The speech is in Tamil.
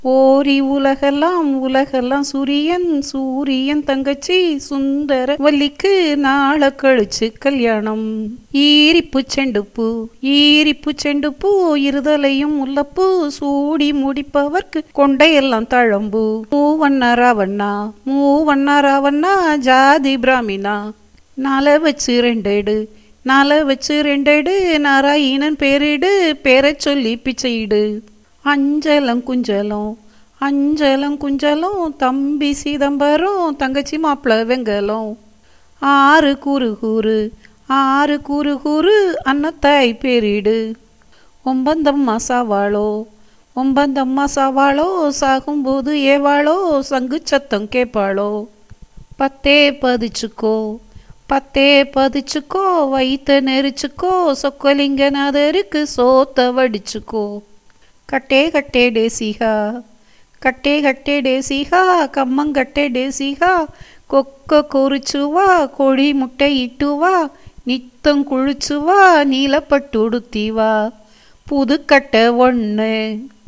ஓரி உலகெல்லாம் உலகெல்லாம் சூரியன் சூரியன் தங்கச்சி சுந்தர வள்ளிக்கு நாள கழிச்சு கல்யாணம் ஈரிப்பு செண்டுப்பூ ஈரிப்பு செண்டுப்பூ இருதலையும் முல்லப்பூ சூடி முடிப்பவர்க்கு கொண்டையெல்லாம் தழம்பு மூவண்ணா ராவண்ணா மூவண்ணா ராவண்ணா ஜாதி பிராமினா நாளை வச்சு ரெண்டேடு நாளை வச்சு ரெண்டேடு நாராயணன் பேரிடு பேரைச் சொல்லி பிச்சையிடு அஞ்சலம் குஞ்சலம் அஞ்சலம் குஞ்சலம் தம்பி சிதம்பரம் தங்கச்சி மாப்பிள வெங்கலம் ஆறு கூறு கூறு ஆறு கூறு கூறு அன்னத்தாய் பேரிடு ஒம்பந்தம்மா சாவாளோ ஒம்பந்தம்மா சாவாளோ சாகும்போது ஏவாளோ சங்கு சத்தம் கேட்பாளோ பத்தே பதிச்சுக்கோ பத்தே பதிச்சுக்கோ வயிற்ற நெரிச்சுக்கோ சொக்கலிங்கநாதருக்கு சோத்த வடிச்சுக்கோ கட்டே கட்டே டேசிகா கட்டே கட்டே டேசிகா கம்மங்கட்டே டேசிகா கொக்க கொறிச்சுவா கோழி முட்டை இட்டுவா நித்தம் குளிச்சுவா நீலப்பட்டு உடுத்திவா புதுக்கட்டை ஒன்று